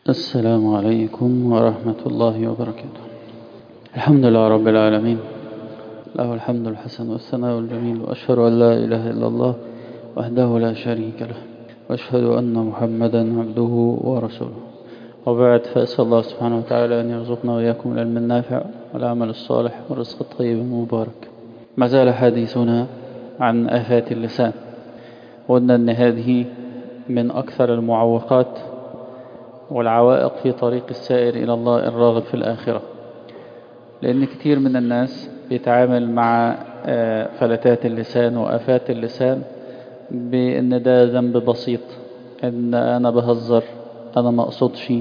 السلام عليكم ورحمة الله وبركاته الحمد لله رب العالمين له الحمد الحسن والثناء الجميل وأشهد أن لا إله إلا الله وحده لا شريك له وأشهد أن محمدا عبده ورسوله وبعد فأسأل الله سبحانه وتعالى أن يرزقنا وإياكم العلم النافع والعمل الصالح والرزق الطيب المبارك ما زال حديثنا عن آفات اللسان قلنا أن هذه من أكثر المعوقات والعوائق في طريق السائر إلى الله الراغب في الآخرة لأن كتير من الناس بيتعامل مع فلتات اللسان وآفات اللسان بأن ده ذنب بسيط أن أنا بهزر أنا ما أقصدش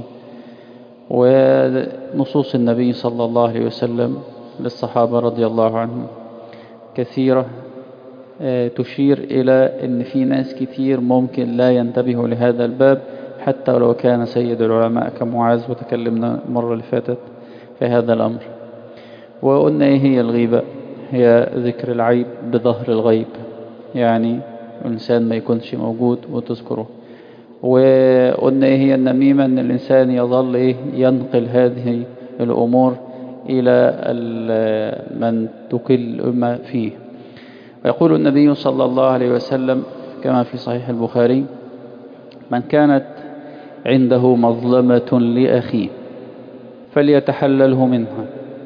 ونصوص النبي صلى الله عليه وسلم للصحابة رضي الله عنهم كثيرة تشير إلى أن في ناس كتير ممكن لا ينتبهوا لهذا الباب حتى لو كان سيد العلماء كمعاذ وتكلمنا المرة اللي فاتت في هذا الأمر وقلنا إيه هي الغيبة هي ذكر العيب بظهر الغيب يعني الإنسان ما يكونش موجود وتذكره وقلنا إيه هي النميمة أن الإنسان يظل إيه ينقل هذه الأمور إلى من تكل فيه ويقول النبي صلى الله عليه وسلم كما في صحيح البخاري من كانت عنده مظلمة لأخيه فليتحلله منها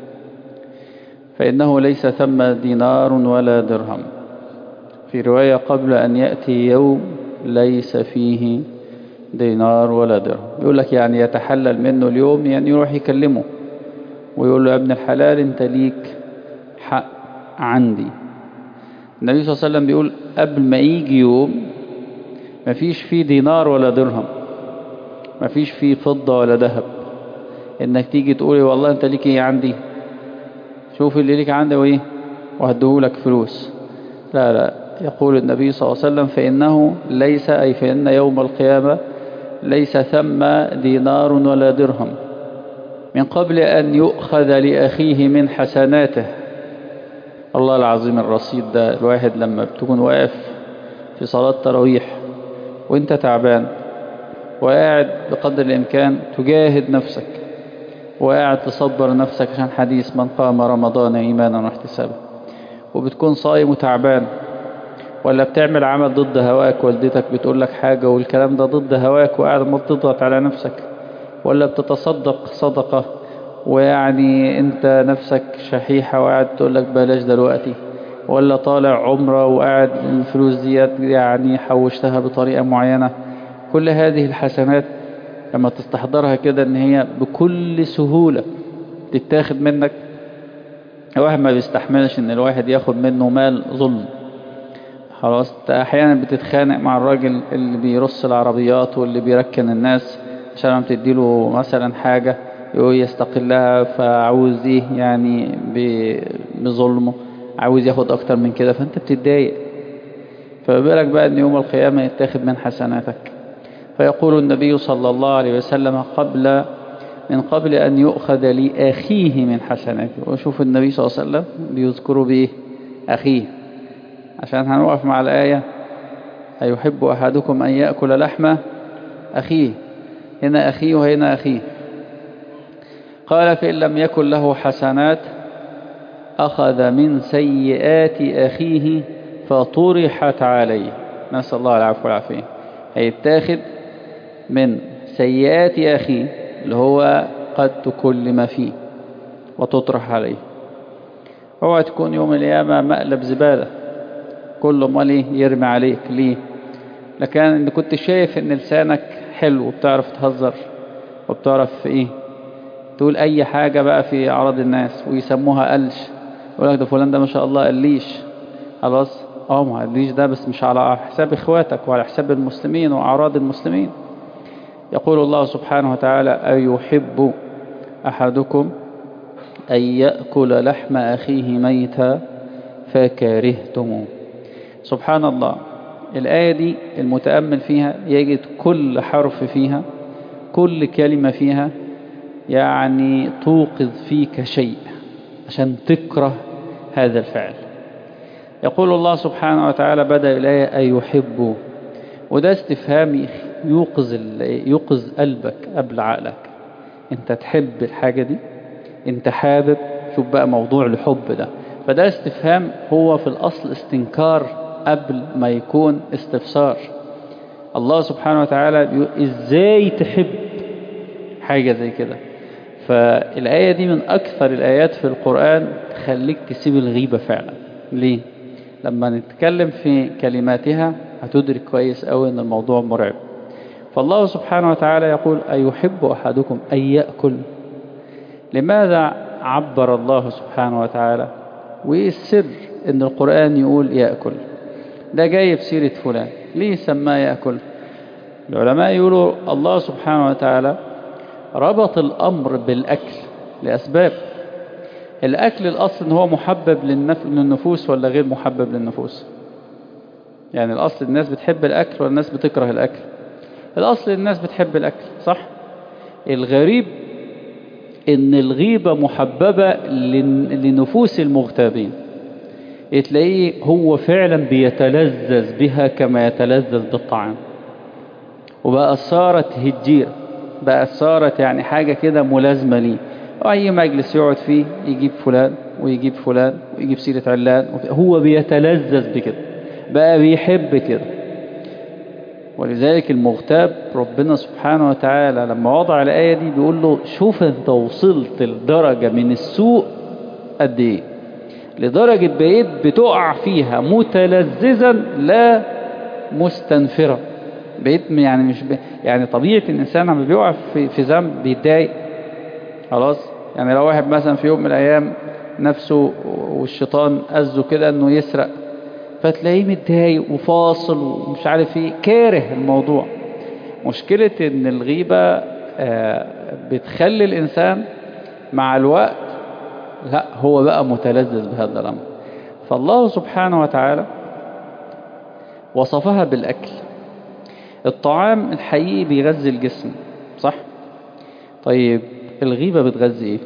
فإنه ليس ثم دينار ولا درهم في رواية قبل أن يأتي يوم ليس فيه دينار ولا درهم يقول لك يعني يتحلل منه اليوم يعني يروح يكلمه ويقول له يا ابن الحلال انت ليك حق عندي النبي صلى الله عليه وسلم بيقول قبل ما يجي يوم مفيش فيه دينار ولا درهم مفيش فيه فضة ولا ذهب انك تيجي تقولي والله انت ليك ايه عندي شوف اللي ليك عندي وايه وهديهولك فلوس لا لا يقول النبي صلى الله عليه وسلم فإنه ليس أي فإن يوم القيامة ليس ثم دينار ولا درهم من قبل أن يؤخذ لأخيه من حسناته الله العظيم الرصيد ده الواحد لما بتكون واقف في صلاة تراويح وانت تعبان وقاعد بقدر الإمكان تجاهد نفسك وقاعد تصبر نفسك عشان حديث من قام رمضان إيمانا واحتسابا وبتكون صايم وتعبان ولا بتعمل عمل ضد هواك والدتك بتقول لك حاجة والكلام ده ضد هواك وقاعد ما بتضغط على نفسك ولا بتتصدق صدقة ويعني انت نفسك شحيحة وقاعد تقول لك بلاش دلوقتي ولا طالع عمرة وقاعد الفلوس ديت يعني حوشتها بطريقة معينة كل هذه الحسنات لما تستحضرها كده ان هي بكل سهولة تتاخد منك الواحد ما بيستحملش ان الواحد ياخد منه مال ظلم خلاص احيانا بتتخانق مع الراجل اللي بيرص العربيات واللي بيركن الناس عشان بتديله مثلا حاجة يقول يستقلها فعاوز ايه يعني بظلمه عاوز ياخد اكتر من كده فانت بتتضايق فبالك بقى ان يوم القيامة يتاخد من حسناتك فيقول النبي صلى الله عليه وسلم قبل من قبل أن يؤخذ لأخيه من حسناته وشوف النبي صلى الله عليه وسلم بيذكر به أخيه عشان هنوقف مع الآية أيحب أحدكم أن يأكل لحم أخيه هنا أخيه وهنا أخيه قال فإن لم يكن له حسنات أخذ من سيئات أخيه فطرحت عليه نسأل الله العفو والعافية هيتاخد من سيئات أخيه اللي هو قد تكلم فيه وتطرح عليه اوعى تكون يوم القيامة مقلب زبالة كل ما ليه يرمي عليك ليه لكن ان كنت شايف ان لسانك حلو وبتعرف تهزر وبتعرف ايه تقول اي حاجة بقى في اعراض الناس ويسموها قلش يقول لك ده فلان ده ما شاء الله قليش خلاص اه ما قليش ده بس مش على حساب اخواتك وعلى حساب المسلمين واعراض المسلمين يقول الله سبحانه وتعالى أيحب أحدكم أن يأكل لحم أخيه ميتا فكرهتموه سبحان الله الآية دي المتأمل فيها يجد كل حرف فيها كل كلمة فيها يعني توقظ فيك شيء عشان تكره هذا الفعل يقول الله سبحانه وتعالى بدأ الآية أيحب وده استفهام يوقظ يوقظ قلبك قبل عقلك انت تحب الحاجة دي انت حابب شوف بقى موضوع الحب ده فده استفهام هو في الأصل استنكار قبل ما يكون استفسار الله سبحانه وتعالى بيقول ازاي تحب حاجة زي كده فالآية دي من أكثر الآيات في القرآن تخليك تسيب الغيبة فعلا ليه؟ لما نتكلم في كلماتها هتدرك كويس أوي أن الموضوع مرعب فالله سبحانه وتعالى يقول أيحب أحدكم أن يأكل لماذا عبر الله سبحانه وتعالى وإيه السر أن القرآن يقول يأكل ده جايب سيرة فلان ليه سماه يأكل العلماء يقولوا الله سبحانه وتعالى ربط الأمر بالأكل لأسباب الأكل الأصل إن هو محبب للنف... للنفوس ولا غير محبب للنفوس يعني الأصل الناس بتحب الأكل ولا الناس بتكره الأكل الأصل الناس بتحب الأكل صح الغريب إن الغيبة محببة لنفوس المغتابين تلاقيه هو فعلا بيتلذذ بها كما يتلذذ بالطعام وبقى صارت هجيرة بقى صارت يعني حاجة كده ملازمة ليه أي مجلس يقعد فيه يجيب فلان ويجيب فلان ويجيب سيرة علان هو بيتلذذ بكده بقى بيحب كده ولذلك المغتاب ربنا سبحانه وتعالى لما وضع الآية دي بيقول له شوف انت وصلت لدرجة من السوء قد ايه لدرجة بقيت بتقع فيها متلذذا لا مستنفرا بقيت يعني مش ب... يعني طبيعة الإنسان لما بيقع في, في ذنب بيتضايق خلاص يعني لو واحد مثلا في يوم من الأيام نفسه والشيطان أذه كده إنه يسرق فتلاقيه متضايق وفاصل ومش عارف ايه كاره الموضوع مشكلة إن الغيبة بتخلي الإنسان مع الوقت لا هو بقى متلذذ بهذا الأمر فالله سبحانه وتعالى وصفها بالأكل الطعام الحقيقي بيغذي الجسم صح طيب الغيبة بتغذي ايه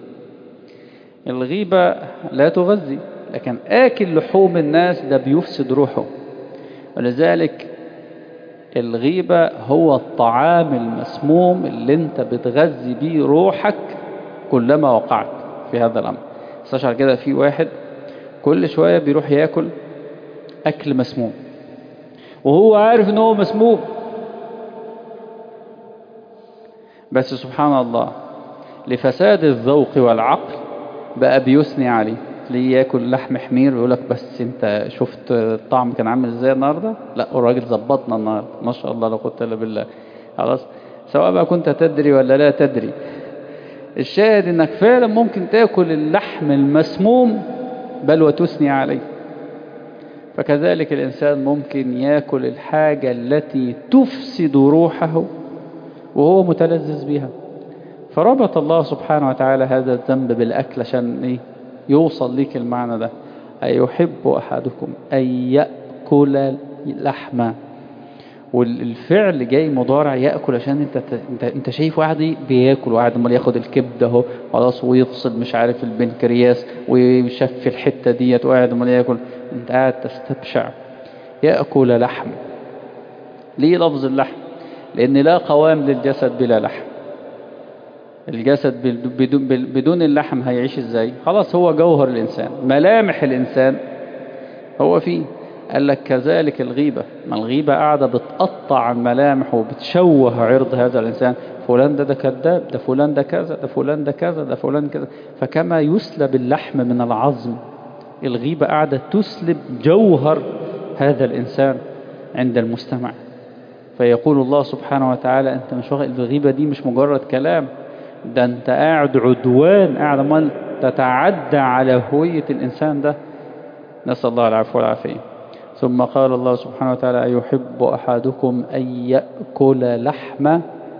الغيبة لا تغذي لكن آكل لحوم الناس ده بيفسد روحه ولذلك الغيبة هو الطعام المسموم اللي انت بتغذي بيه روحك كلما وقعت في هذا الأمر استشعر كده في واحد كل شوية بيروح ياكل أكل مسموم وهو عارف ان هو مسموم بس سبحان الله لفساد الذوق والعقل بقى بيثني عليه تلاقيه ياكل لحم حمير ويقول لك بس انت شفت الطعم كان عامل ازاي النهارده لا الراجل ظبطنا النهارده ما شاء الله لا قوه الا بالله خلاص سواء بقى كنت تدري ولا لا تدري الشاهد انك فعلا ممكن تاكل اللحم المسموم بل وتثني عليه فكذلك الإنسان ممكن يأكل الحاجة التي تفسد روحه وهو متلذذ بها فربط الله سبحانه وتعالى هذا الذنب بالأكل عشان إيه؟ يوصل ليك المعنى ده أيحب أحدكم أن يأكل لحما والفعل جاي مضارع ياكل عشان انت انت انت شايف واحد بياكل واحد امال ياخد الكبده اهو خلاص ويفصل مش عارف البنكرياس ويشف الحته ديت وقاعد امال ياكل انت قاعد تستبشع ياكل لحم ليه لفظ اللحم لان لا قوام للجسد بلا لحم الجسد بدون بدون اللحم هيعيش ازاي خلاص هو جوهر الانسان ملامح الانسان هو فيه قال لك كذلك الغيبة ما الغيبة قاعدة بتقطع عن ملامح وبتشوه عرض هذا الإنسان فلان ده ده كذاب ده فلان ده كذا ده فلان ده كذا ده فلان كذا فكما يسلب اللحم من العظم الغيبة قاعدة تسلب جوهر هذا الإنسان عند المستمع فيقول الله سبحانه وتعالى أنت مش واخد الغيبة دي مش مجرد كلام ده أنت قاعد عدوان قاعد ما تتعدى على هوية الإنسان ده نسأل الله العفو والعافية ثم قال الله سبحانه وتعالى أيحب أحدكم أن يأكل لحم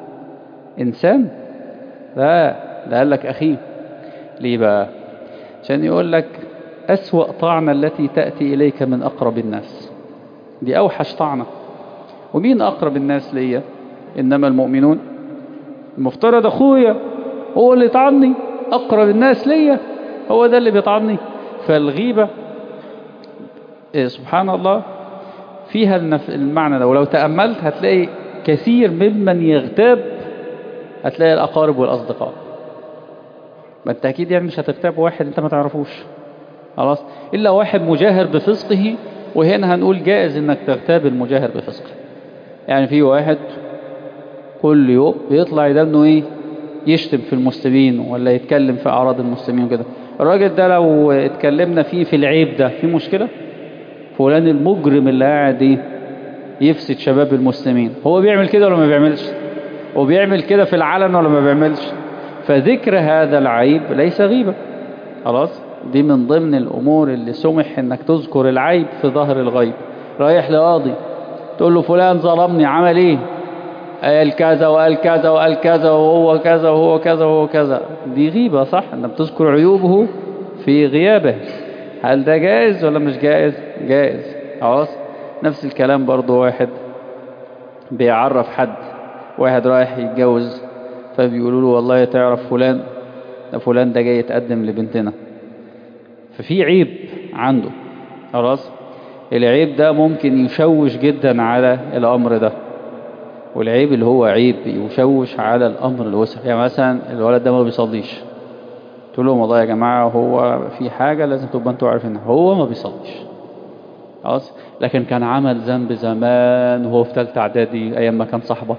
إنسان لا ده قال لك أخيه ليه بقى عشان يقول لك أسوأ طعنة التي تأتي إليك من أقرب الناس دي أوحش طعنة ومين أقرب الناس ليا إنما المؤمنون المفترض أخويا هو اللي يطعني أقرب الناس ليا هو ده اللي بيطعني فالغيبة سبحان الله فيها المعنى ده ولو تأملت هتلاقي كثير ممن يغتاب هتلاقي الأقارب والأصدقاء ما انت أكيد يعني مش هتغتاب واحد انت ما تعرفوش خلاص إلا واحد مجاهر بفسقه وهنا هنقول جائز انك تغتاب المجاهر بفسقه يعني في واحد كل يوم بيطلع يدنه ايه يشتم في المسلمين ولا يتكلم في أعراض المسلمين وكده الراجل ده لو اتكلمنا فيه في العيب ده في مشكلة فلان المجرم اللي قاعد ايه يفسد شباب المسلمين هو بيعمل كده ولا ما بيعملش هو بيعمل كده في العلن ولا ما بيعملش فذكر هذا العيب ليس غيبة خلاص دي من ضمن الأمور اللي سمح انك تذكر العيب في ظهر الغيب رايح لقاضي تقول له فلان ظلمني عمل ايه قال كذا وقال كذا وقال كذا وهو كذا وهو كذا وهو كذا دي غيبة صح انك بتذكر عيوبه في غيابه هل ده جائز ولا مش جائز جائز خلاص نفس الكلام برضو واحد بيعرف حد واحد رايح يتجوز فبيقولوا له والله تعرف فلان ده فلان ده جاي يتقدم لبنتنا ففي عيب عنده خلاص العيب ده ممكن يشوش جدا على الأمر ده والعيب اللي هو عيب يشوش على الأمر الوسع يعني مثلا الولد ده ما بيصليش تقول لهم والله يا جماعة هو في حاجة لازم تبقى انتوا عارفينها هو ما بيصليش خلاص لكن كان عمل ذنب زمان وهو في ثالثه اعدادي ايام ما كان صاحبك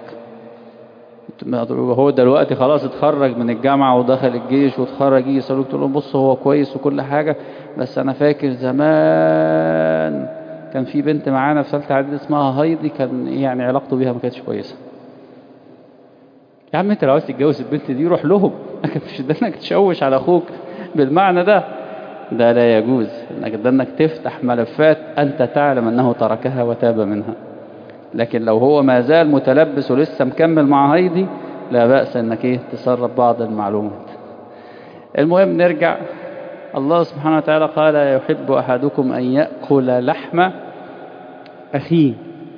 هو دلوقتي خلاص اتخرج من الجامعة ودخل الجيش واتخرج يجي يسألوك تقول لهم بص هو كويس وكل حاجة بس أنا فاكر زمان كان في بنت معانا في ثالثه اعدادي اسمها هايدي كان يعني علاقته بيها ما كانتش كويسة يا عم انت لو عايز تتجوز البنت دي روح لهم لكن مش ده انك تشوش على اخوك بالمعنى ده ده لا يجوز انك ده انك تفتح ملفات انت تعلم انه تركها وتاب منها لكن لو هو ما زال متلبس ولسه مكمل مع هايدي لا بأس انك ايه تسرب بعض المعلومات المهم نرجع الله سبحانه وتعالى قال يحب احدكم ان يأكل لحم اخيه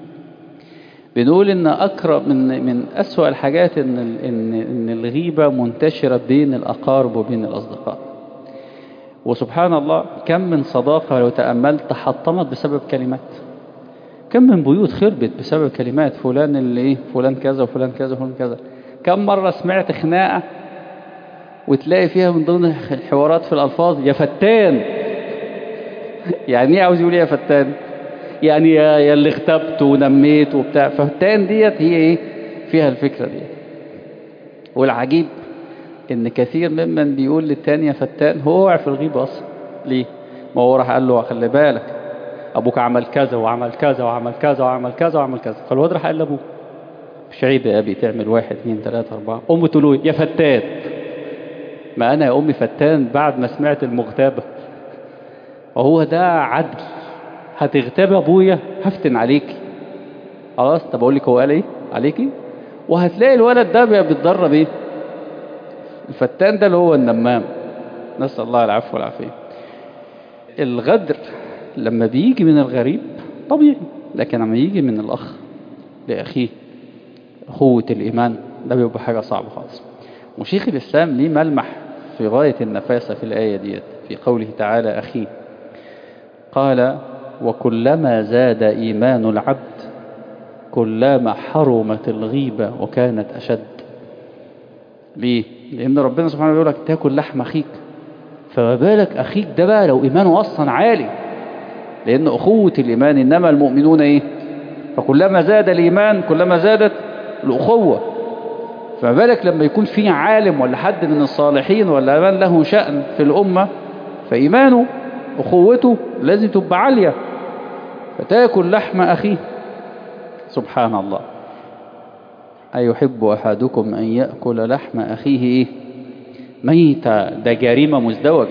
بنقول ان اقرب من من اسوأ الحاجات ان ان ان الغيبه منتشره بين الاقارب وبين الاصدقاء وسبحان الله كم من صداقه لو تاملت حطمت بسبب كلمات كم من بيوت خربت بسبب كلمات فلان اللي ايه فلان كذا وفلان كذا وفلان كذا كم مره سمعت خناقه وتلاقي فيها من ضمن الحوارات في الالفاظ يا فتان يعني ايه عاوز يقول يا فتان يعني يا, يا اللي اغتبت ونميت وبتاع ففتان ديت هي ايه فيها الفكرة دي والعجيب ان كثير ممن بيقول للتاني يا فتان هو وقع في الغيبة اصلا ليه ما هو راح قال له خلي بالك ابوك عمل كذا وعمل كذا وعمل كذا وعمل كذا وعمل كذا فالواد راح قال لابوه مش عيب يا ابي تعمل واحد اثنين ثلاثة اربعة امه تقول له يا فتان ما انا يا امي فتان بعد ما سمعت المغتابة وهو ده عدل هتغتاب ابويا هفتن عليكي خلاص طب اقول لك هو قال ايه عليكي وهتلاقي الولد ده بيتدرب ايه الفتان ده اللي هو النمام نسال الله العفو والعافيه الغدر لما بيجي من الغريب طبيعي لكن لما يجي من الاخ لاخيه اخوه الايمان ده بيبقى حاجه صعبه خالص وشيخ الاسلام ليه ملمح في غايه النفاسه في الايه ديت في قوله تعالى اخيه قال وكلما زاد إيمان العبد كلما حرمت الغيبة وكانت أشد ليه؟ لأن ربنا سبحانه يقول لك تاكل لحم أخيك فما بالك أخيك ده بقى لو إيمانه أصلا عالي لأن أخوة الإيمان إنما المؤمنون إيه؟ فكلما زاد الإيمان كلما زادت الأخوة فما بالك لما يكون في عالم ولا حد من الصالحين ولا من له شأن في الأمة فإيمانه أخوته لازم تبقى عالية فتاكل لحم أخيه سبحان الله أيحب أحدكم أن يأكل لحم أخيه إيه؟ ميتة ده جريمة مزدوجة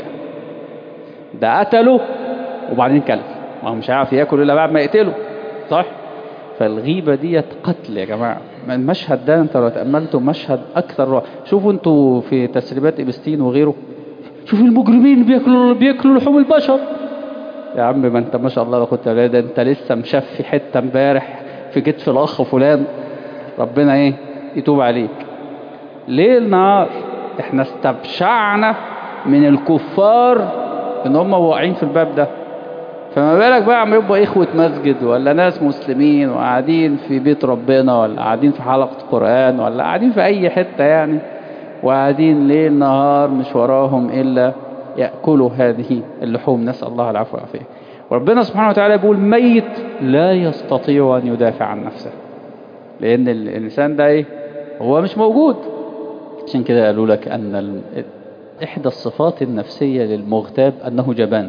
ده قتله وبعدين كله ما هو مش عارف ياكل إلا بعد ما يقتله صح فالغيبة ديت قتل يا جماعة المشهد ده انت لو تأملتوا مشهد أكثر رعب شوفوا انتوا في تسريبات إبستين وغيره شوف المجرمين بياكلوا بياكلوا لحوم البشر يا عم ما انت ما شاء الله لو كنت ده انت لسه مشفي حته امبارح في كتف الاخ فلان ربنا ايه يتوب عليك ليل نهار احنا استبشعنا من الكفار ان هم واقعين في الباب ده فما بالك بقى عم يبقى إخوة مسجد ولا ناس مسلمين وقاعدين في بيت ربنا ولا قاعدين في حلقة قرآن ولا قاعدين في أي حتة يعني وقاعدين ليل نهار مش وراهم إلا يأكلوا هذه اللحوم نسأل الله العفو والعافية وربنا سبحانه وتعالى بيقول ميت لا يستطيع أن يدافع عن نفسه لأن الإنسان ده إيه هو مش موجود عشان كده قالوا لك أن ال... إحدى الصفات النفسية للمغتاب أنه جبان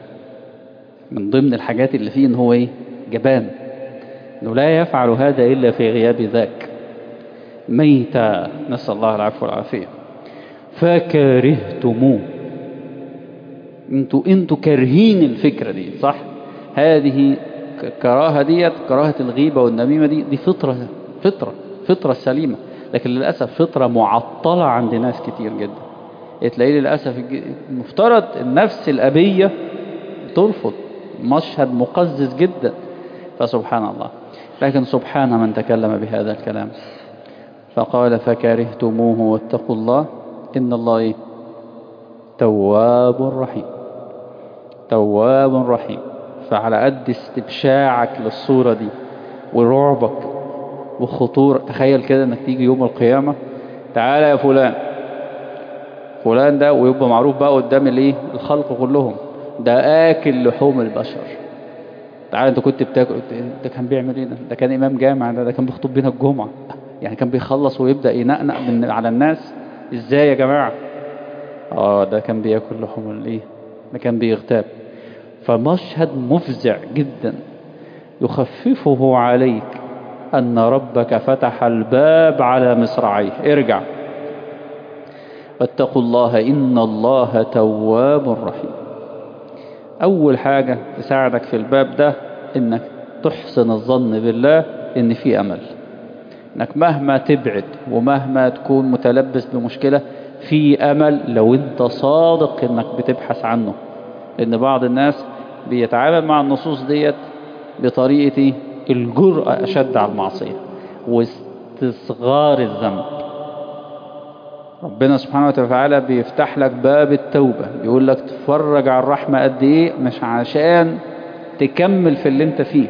من ضمن الحاجات اللي فيه أنه هو إيه جبان أنه لا يفعل هذا إلا في غياب ذاك ميتا نسأل الله العفو والعافية فكرهتموه انتوا انتوا كارهين الفكرة دي صح هذه كراهة ديت كراهة الغيبة والنميمة دي دي فطرة فطرة فطرة سليمة لكن للأسف فطرة معطلة عند ناس كتير جدا تلاقيه للأسف المفترض النفس الأبية ترفض مشهد مقزز جدا فسبحان الله لكن سبحان من تكلم بهذا الكلام فقال فكرهتموه واتقوا الله إن الله إيه؟ تواب رحيم تواب رحيم فعلى قد استبشاعك للصورة دي ورعبك وخطورة تخيل كده انك تيجي يوم القيامة تعالى يا فلان فلان ده ويبقى معروف بقى قدام الايه الخلق كلهم ده اكل لحوم البشر تعالى انت كنت بتاكل ده كان بيعمل ايه ده ده كان امام جامع ده ده كان بيخطب بينا الجمعة يعني كان بيخلص ويبدأ ينقنق من على الناس ازاي يا جماعة اه ده كان بياكل لحوم الايه ده كان بيغتاب فمشهد مفزع جدا يخففه عليك أن ربك فتح الباب على مصراعيه ارجع واتقوا الله إن الله تواب رحيم أول حاجة تساعدك في الباب ده إنك تحسن الظن بالله إن في أمل إنك مهما تبعد ومهما تكون متلبس بمشكلة في أمل لو أنت صادق إنك بتبحث عنه لأن بعض الناس بيتعامل مع النصوص ديت بطريقة الجرأة أشد على المعصية واستصغار الذنب ربنا سبحانه وتعالى بيفتح لك باب التوبة بيقول لك تفرج على الرحمة قد ايه مش عشان تكمل في اللي انت فيه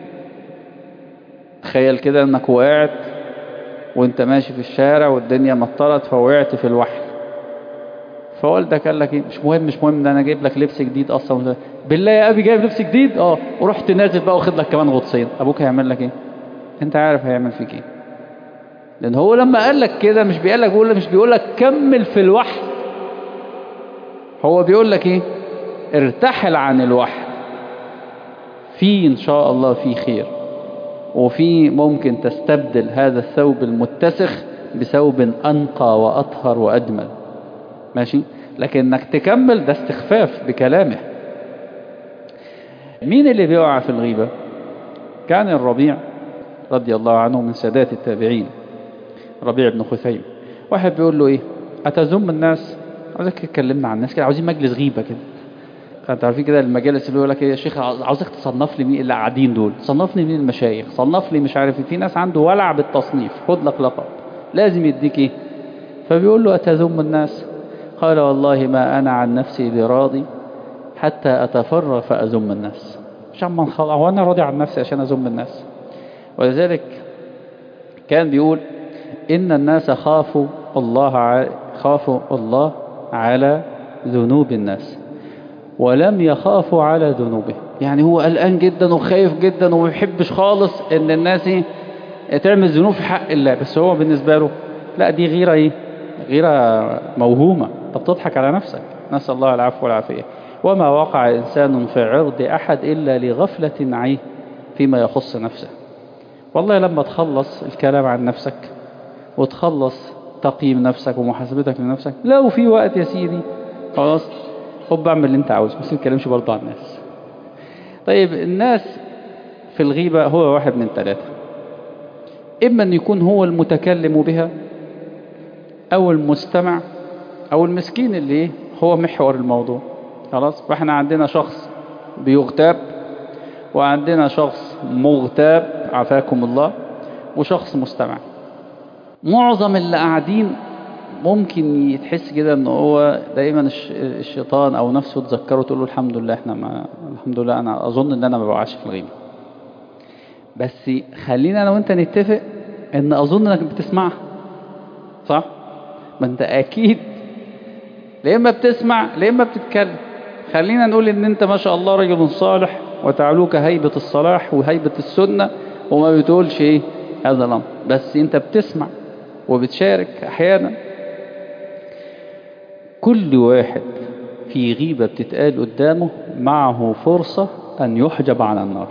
تخيل كده انك وقعت وانت ماشي في الشارع والدنيا مطرت فوقعت في الوحل فوالدك قال لك ايه مش مهم مش مهم ده انا جايب لك لبس جديد اصلا بالله يا ابي جايب لبس جديد اه ورحت نازل بقى واخد لك كمان غطسين ابوك هيعمل لك ايه انت عارف هيعمل فيك ايه لان هو لما قال لك كده مش بيقول لك بيقول مش بيقول لك كمل في الوحي هو بيقول لك ايه ارتحل عن الوحي في ان شاء الله في خير وفي ممكن تستبدل هذا الثوب المتسخ بثوب انقى واطهر واجمل ماشي لكن انك تكمل ده استخفاف بكلامه مين اللي بيقع في الغيبة كان الربيع رضي الله عنه من سادات التابعين ربيع بن خثيم واحد بيقول له ايه اتزم الناس عاوزك تكلمنا عن الناس كده عاوزين مجلس غيبة كده انت عارفين كده المجالس اللي يقول لك ايه يا شيخ عاوزك تصنف لي مين اللي قاعدين دول صنفني مين المشايخ صنف لي مش عارف في ناس عنده ولع بالتصنيف خد لك لقب لازم يديك ايه فبيقول له اتزم الناس قال والله ما انا عن نفسي براضي حتى اتفرغ فازم الناس مش عم نخلع هو انا راضي عن نفسي عشان ازم الناس ولذلك كان بيقول ان الناس خافوا الله ع... خافوا الله على ذنوب الناس ولم يخافوا على ذنوبه يعني هو قلقان جدا وخايف جدا وما بيحبش خالص ان الناس تعمل ذنوب في حق الله بس هو بالنسبة له لا دي غيرة ايه غيرة موهومة طب تضحك على نفسك نسأل الله العفو والعافية وما وقع إنسان في عرض أحد إلا لغفلة عيه فيما يخص نفسه والله لما تخلص الكلام عن نفسك وتخلص تقييم نفسك ومحاسبتك لنفسك لو في وقت يا سيدي خلاص خد اعمل اللي انت عاوزه بس ما تتكلمش برضه عن الناس طيب الناس في الغيبة هو واحد من ثلاثة إما أن يكون هو المتكلم بها أو المستمع أو المسكين اللي هو محور الموضوع خلاص فاحنا عندنا شخص بيغتاب وعندنا شخص مغتاب عافاكم الله وشخص مستمع معظم اللي قاعدين ممكن يتحس كده ان هو دايما الش- الشيطان او نفسه تذكره تقول له الحمد لله احنا ما الحمد لله انا اظن ان انا ما بوقعش في الغيبه بس خلينا انا وانت نتفق ان اظن انك بتسمعها صح ما انت اكيد لا اما بتسمع لا اما بتتكلم خلينا نقول ان انت ما شاء الله رجل صالح وتعلوك هيبة الصلاح وهيبة السنة وما بتقولش ايه هذا الامر بس انت بتسمع وبتشارك احيانا كل واحد في غيبة بتتقال قدامه معه فرصة ان يحجب عن النار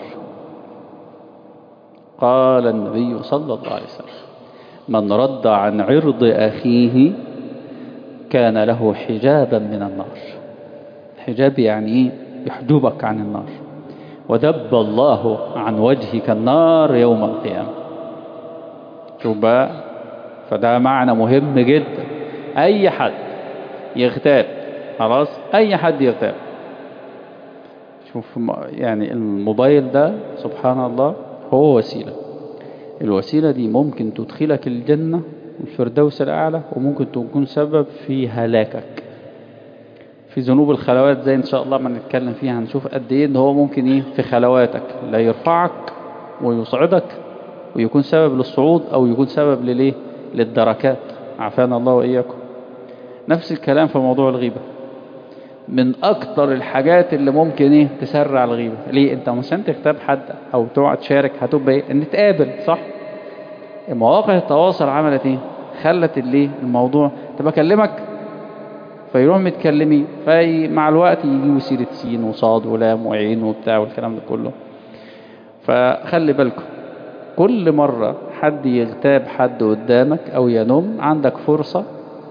قال النبي صلى الله عليه وسلم من رد عن عرض أخيه كان له حجابا من النار حجاب يعني ايه يحجبك عن النار ودب الله عن وجهك النار يوم القيامة شوف بقى فده معنى مهم جدا أي حد يغتاب خلاص أي حد يغتاب شوف م- يعني الموبايل ده سبحان الله هو وسيلة الوسيلة دي ممكن تدخلك الجنة الفردوس الأعلى وممكن تكون سبب في هلاكك في ذنوب الخلوات زي إن شاء الله ما نتكلم فيها هنشوف قد إيه إن هو ممكن إيه في خلواتك لا يرفعك ويصعدك ويكون سبب للصعود أو يكون سبب للإيه للدركات عافانا الله وإياكم نفس الكلام في موضوع الغيبة من أكتر الحاجات اللي ممكن إيه تسرع الغيبة ليه أنت مش عشان تغتاب حد أو تقعد تشارك هتبقى إيه نتقابل صح مواقع التواصل عملت إيه خلت اللي الموضوع طب أكلمك فيروح متكلمين في مع الوقت يجيبوا سيرة سين وصاد ولام وعين وبتاع والكلام ده كله فخلي بالكم كل مرة حد يغتاب حد قدامك أو ينم عندك فرصة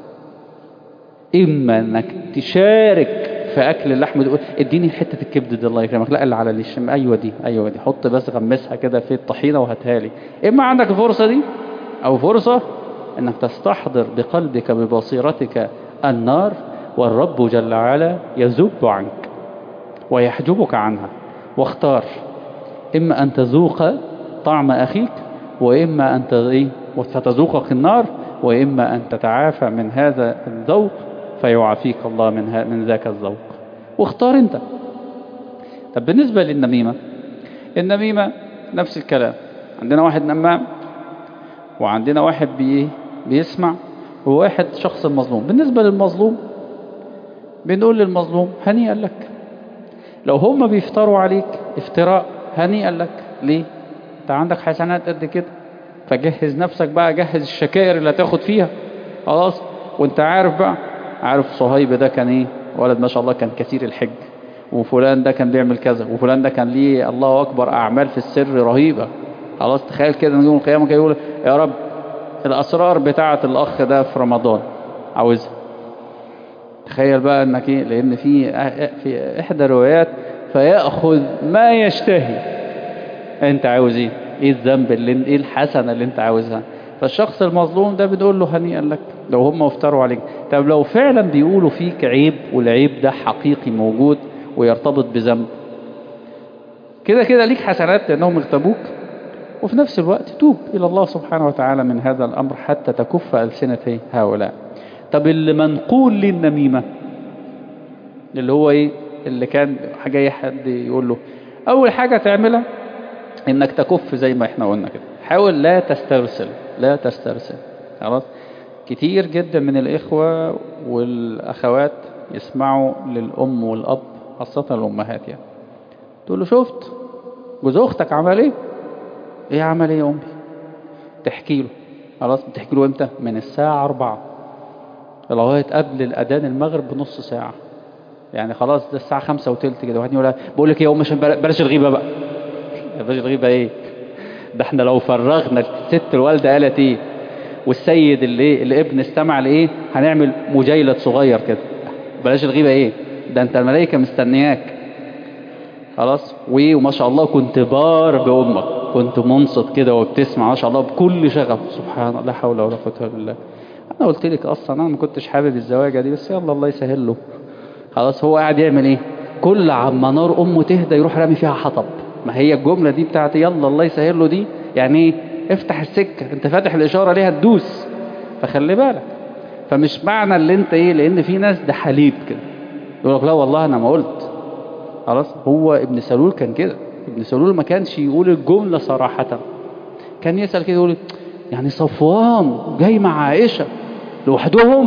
إما إنك تشارك في أكل اللحم تقول اديني حتة الكبد دي الله يكرمك لا اللي على الشم أيوة دي أيوة دي حط بس غمسها كده في الطحينة وهاتها لي إما عندك الفرصة دي أو فرصة إنك تستحضر بقلبك ببصيرتك النار والرب جل وعلا يذب عنك ويحجبك عنها واختار إما أن تذوق طعم أخيك وإما أن تغي فتذوقك النار وإما أن تتعافى من هذا الذوق فيعافيك الله من, ها من ذاك الذوق واختار أنت طب بالنسبة للنميمة النميمة نفس الكلام عندنا واحد نمام وعندنا واحد بي بيسمع وواحد شخص المظلوم بالنسبة للمظلوم بنقول للمظلوم هنيئا لك لو هم بيفتروا عليك افتراء هنيئا لك ليه انت عندك حسنات قد كده فجهز نفسك بقى جهز الشكائر اللي هتاخد فيها خلاص وانت عارف بقى عارف صهيب ده كان ايه ولد ما شاء الله كان كثير الحج وفلان ده كان بيعمل كذا وفلان ده كان ليه الله اكبر اعمال في السر رهيبة خلاص تخيل كده يوم القيامة كده يقول يا رب الاسرار بتاعة الاخ ده في رمضان عاوزها تخيل بقى انك ايه لان في في احدى الروايات فياخذ ما يشتهي انت عاوز ايه ايه الذنب اللي ايه الحسنه اللي انت عاوزها فالشخص المظلوم ده بنقول له هنيئا لك لو هم افتروا عليك طب لو فعلا بيقولوا فيك عيب والعيب ده حقيقي موجود ويرتبط بذنب كده كده ليك حسنات لانهم اغتابوك وفي نفس الوقت توب الى الله سبحانه وتعالى من هذا الامر حتى تكف السنه هؤلاء طب اللي منقول للنميمة اللي هو ايه اللي كان جاي حد يقول له اول حاجة تعملها انك تكف زي ما احنا قلنا كده حاول لا تسترسل لا تسترسل خلاص كتير جدا من الاخوة والاخوات يسمعوا للام والاب خاصة الامهات يعني تقول له شفت جوز اختك عمل ايه ايه عمل ايه يا امي تحكي له خلاص بتحكي له امتى من الساعة 4 لغاية قبل الأذان المغرب بنص ساعة يعني خلاص ده الساعة خمسة وتلت كده واحد يقول بقول لك يا أم عشان بلاش الغيبة بقى بلاش الغيبة إيه ده احنا لو فرغنا الست الوالدة قالت إيه والسيد اللي الابن استمع لإيه هنعمل مجيلة صغير كده بلاش الغيبة إيه ده أنت الملائكة مستنياك خلاص وما شاء الله كنت بار بأمك كنت منصت كده وبتسمع ما شاء الله بكل شغف سبحان الله لا حول ولا قوة إلا بالله انا قلت لك اصلا انا ما كنتش حابب الزواجه دي بس يلا الله يسهل له خلاص هو قاعد يعمل ايه كل عما نار امه تهدى يروح رامي فيها حطب ما هي الجمله دي بتاعت يلا الله يسهل له دي يعني ايه افتح السكه انت فاتح الاشاره ليها تدوس فخلي بالك فمش معنى اللي انت ايه لان في ناس ده حليب كده يقول لك لا والله انا ما قلت خلاص هو ابن سلول كان كده ابن سلول ما كانش يقول الجملة صراحة كان يسأل كده يقول يعني صفوان جاي مع عائشة لوحدهم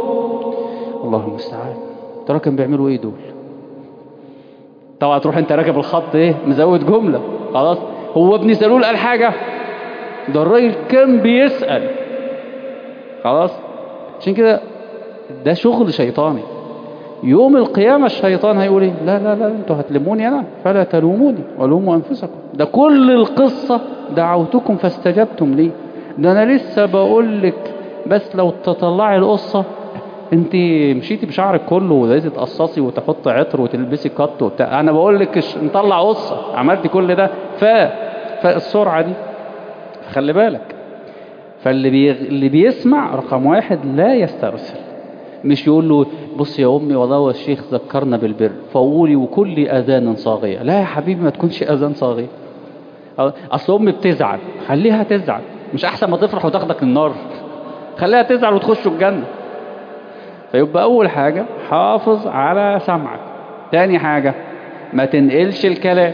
الله المستعان ترى كان بيعملوا ايه دول طبعا تروح انت راكب الخط ايه مزود جملة خلاص هو ابن سلول قال حاجة ده الراجل كان بيسأل خلاص عشان كده ده شغل شيطاني يوم القيامة الشيطان هيقول ايه لا لا لا انتوا هتلموني انا فلا تلوموني ولوموا انفسكم ده كل القصة دعوتكم فاستجبتم لي ده انا لسه بقول لك بس لو تطلعي القصة انت مشيتي بشعرك كله وبقيتي تقصصي وتحطي عطر وتلبسي كت وبتاع انا بقول لك نطلع قصة عملتي كل ده ف فالسرعة دي خلي بالك فاللي بي... اللي بيسمع رقم واحد لا يسترسل مش يقول له بص يا امي والله هو الشيخ ذكرنا بالبر فقولي وكل اذان صاغيه لا يا حبيبي ما تكونش اذان صاغيه اصل امي بتزعل خليها تزعل مش احسن ما تفرح وتاخدك النار خليها تزعل وتخشوا الجنه فيبقى اول حاجه حافظ على سمعك تاني حاجه ما تنقلش الكلام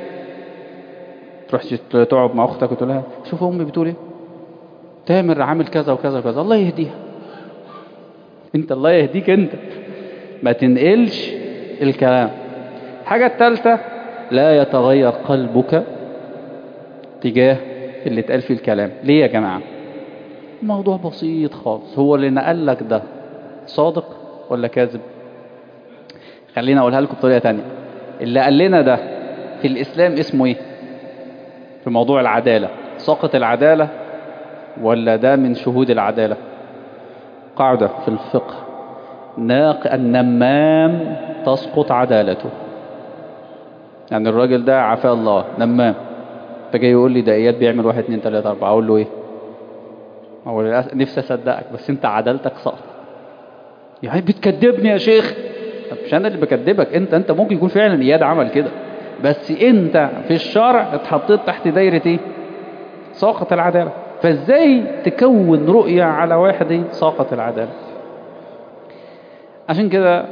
تروح تقعد مع اختك وتقول لها شوف امي بتقول ايه تامر عامل كذا وكذا وكذا الله يهديها انت الله يهديك انت ما تنقلش الكلام الحاجة الثالثة لا يتغير قلبك تجاه اللي اتقال فيه الكلام ليه يا جماعة الموضوع بسيط خالص هو اللي نقل لك ده صادق ولا كاذب خلينا اقولها لكم بطريقة تانية اللي قال لنا ده في الاسلام اسمه ايه في موضوع العدالة ساقط العدالة ولا ده من شهود العدالة قاعدة في الفقه ناق النمام تسقط عدالته يعني الراجل ده عفا الله نمام فجاي يقول لي ده اياد بيعمل واحد اتنين تلاتة اربعة اقول له ايه هو نفسي اصدقك بس انت عدالتك سقط يعني بتكذبني يا شيخ طب مش انا اللي بكذبك انت انت ممكن يكون فعلا اياد عمل كده بس انت في الشرع اتحطيت تحت دايرة ايه ساقط العدالة فازاي تكون رؤية على واحد ايه ساقط العدالة عشان كده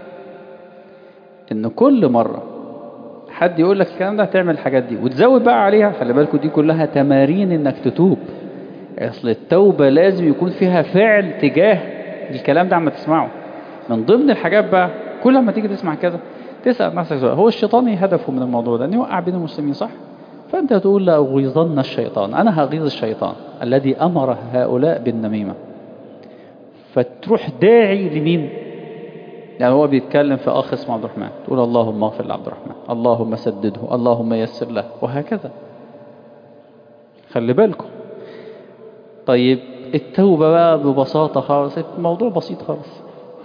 ان كل مرة حد يقول لك الكلام ده هتعمل الحاجات دي وتزود بقى عليها خلي بالكم دي كلها تمارين انك تتوب اصل التوبة لازم يكون فيها فعل تجاه الكلام ده عم تسمعه من ضمن الحاجات بقى كل ما تيجي تسمع كذا تسأل نفسك سؤال هو الشيطان هدفه من الموضوع ده ان يوقع بين المسلمين صح فأنت تقول لأغيظن الشيطان أنا هغيظ الشيطان الذي أمر هؤلاء بالنميمة فتروح داعي لمين يعني هو بيتكلم في أخ اسمه عبد الرحمن تقول اللهم اغفر لعبد الرحمن اللهم سدده اللهم يسر له وهكذا خلي بالكم طيب التوبة بقى ببساطة خالص الموضوع بسيط خالص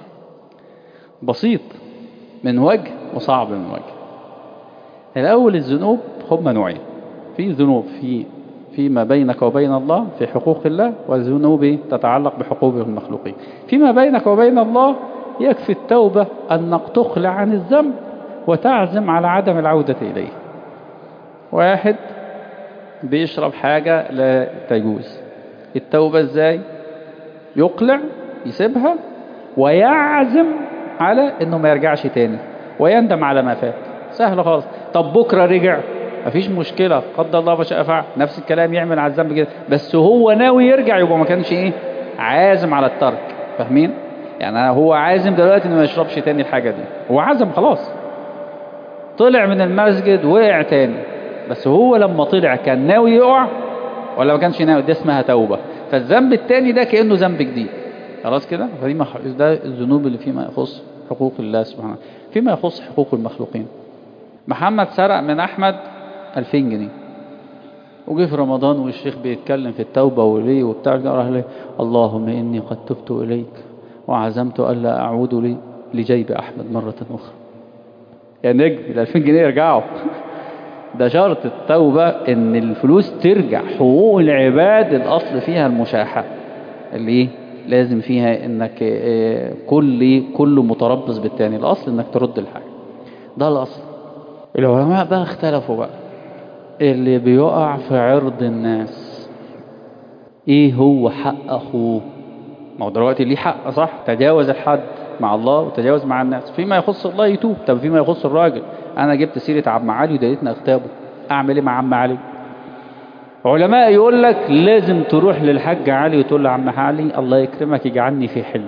بسيط من وجه وصعب من وجه الأول الذنوب هم نوعين في ذنوب في فيما بينك وبين الله في حقوق الله والذنوب تتعلق بحقوق المخلوقين فيما بينك وبين الله يكفي التوبة أنك تخلع عن الذنب وتعزم على عدم العودة إليه واحد بيشرب حاجة لا تجوز التوبة ازاي يقلع يسيبها ويعزم على انه ما يرجعش تاني ويندم على ما فات سهل خالص طب بكرة رجع مفيش مشكلة قدر الله ما شاء فعل نفس الكلام يعمل على الذنب كده بس هو ناوي يرجع يبقى ما كانش ايه عازم على الترك فاهمين يعني هو عازم دلوقتي انه ما يشربش تاني الحاجة دي هو عزم خلاص طلع من المسجد وقع تاني بس هو لما طلع كان ناوي يقع ولا ما كانش ناوي ده اسمها توبة فالذنب التاني ده كأنه ذنب جديد خلاص كده فدي مح... ده الذنوب اللي فيما يخص حقوق الله سبحانه فيما يخص حقوق المخلوقين محمد سرق من أحمد 2000 جنيه وجه في رمضان والشيخ بيتكلم في التوبة وليه وبتاع راح ليه اللهم إني قد تبت إليك وعزمت ألا أعود لي لجيب أحمد مرة أخرى يا نجم ال 2000 جنيه يرجعوا ده شرط التوبة ان الفلوس ترجع حقوق العباد الاصل فيها المشاحة اللي ايه لازم فيها انك كل كل متربص بالتاني الاصل انك ترد الحاجة ده الاصل العلماء بقى اختلفوا بقى اللي بيقع في عرض الناس ايه هو حق اخوه ما هو دلوقتي ليه حق صح تجاوز الحد مع الله وتجاوز مع الناس فيما يخص الله يتوب طب فيما يخص الراجل انا جبت سيرة عم علي وديتنا اغتابه اعمل ايه مع عم علي علماء يقول لك لازم تروح للحاج علي وتقول له عم علي الله يكرمك يجعلني في حل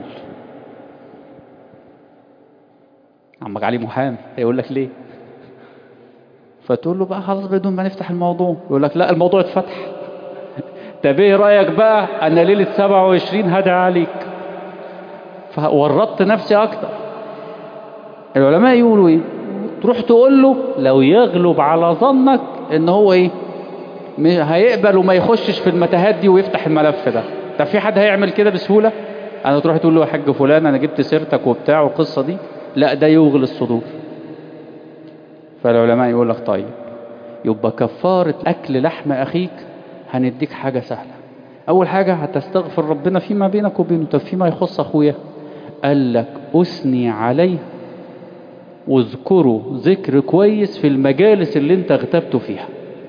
عمك علي محامي يقول لك ليه فتقول له بقى خلاص بدون ما نفتح الموضوع يقول لك لا الموضوع اتفتح طب ايه رايك بقى انا ليله 27 هدعي عليك فورطت نفسي اكتر العلماء يقولوا ايه تروح تقول له لو يغلب على ظنك ان هو ايه هيقبل وما يخشش في المتاهات دي ويفتح الملف ده طب في حد هيعمل كده بسهوله انا تروح تقول له يا حاج فلان انا جبت سيرتك وبتاع والقصه دي لا ده يوغل الصدور فالعلماء يقول لك طيب يبقى كفارة أكل لحم أخيك هنديك حاجة سهلة أول حاجة هتستغفر ربنا فيما بينك وبينه طب فيما يخص أخويا قال لك أثني عليه واذكره ذكر كويس في المجالس اللي انت اغتبته فيها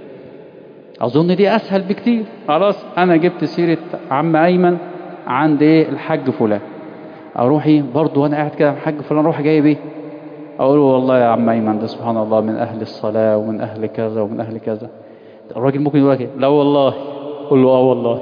أظن دي أسهل بكتير خلاص أنا جبت سيرة عم أيمن عند إيه الحاج فلان أروح إيه برضه وأنا قاعد كده الحاج فلان أروح جايب إيه أقول له والله يا عم أيمن ده سبحان الله من أهل الصلاة ومن أهل كذا ومن أهل كذا الراجل ممكن يقول لك لا والله قول له اه والله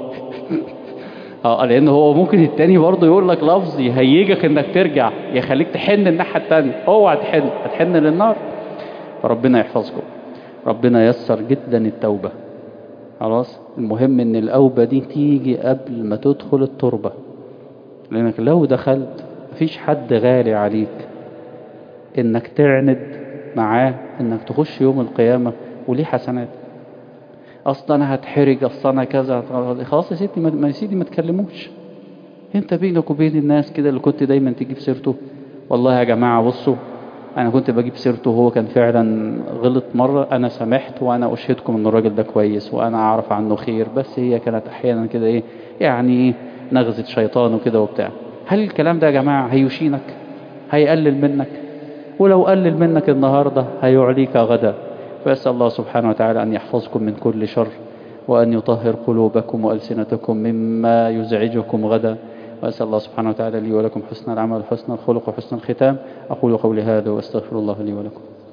اه لان هو ممكن التاني برضه يقول لك لفظ يهيجك انك ترجع يخليك تحن الناحيه التانيه اوعى تحن هتحن للنار ربنا يحفظكم ربنا يسر جدا التوبه خلاص المهم ان الاوبه دي تيجي قبل ما تدخل التربه لانك لو دخلت مفيش حد غالي عليك انك تعند معاه انك تخش يوم القيامه وليه حسنات اصلا انا هتحرج اصلا انا كذا خلاص يا سيدي ما يا سيدي ما تكلموش انت بينك وبين الناس كده اللي كنت دايما تجيب سيرته والله يا جماعه بصوا انا كنت بجيب سيرته وهو كان فعلا غلط مره انا سامحت وانا اشهدكم ان الراجل ده كويس وانا اعرف عنه خير بس هي كانت احيانا كده ايه يعني ايه نغزه شيطان وكده وبتاع هل الكلام ده يا جماعه هيشينك هيقلل منك ولو قلل منك النهارده هيعليك غدا فأسأل الله سبحانه وتعالى أن يحفظكم من كل شر وأن يطهر قلوبكم وألسنتكم مما يزعجكم غدا وأسأل الله سبحانه وتعالى لي ولكم حسن العمل وحسن الخلق وحسن الختام أقول قولي هذا وأستغفر الله لي ولكم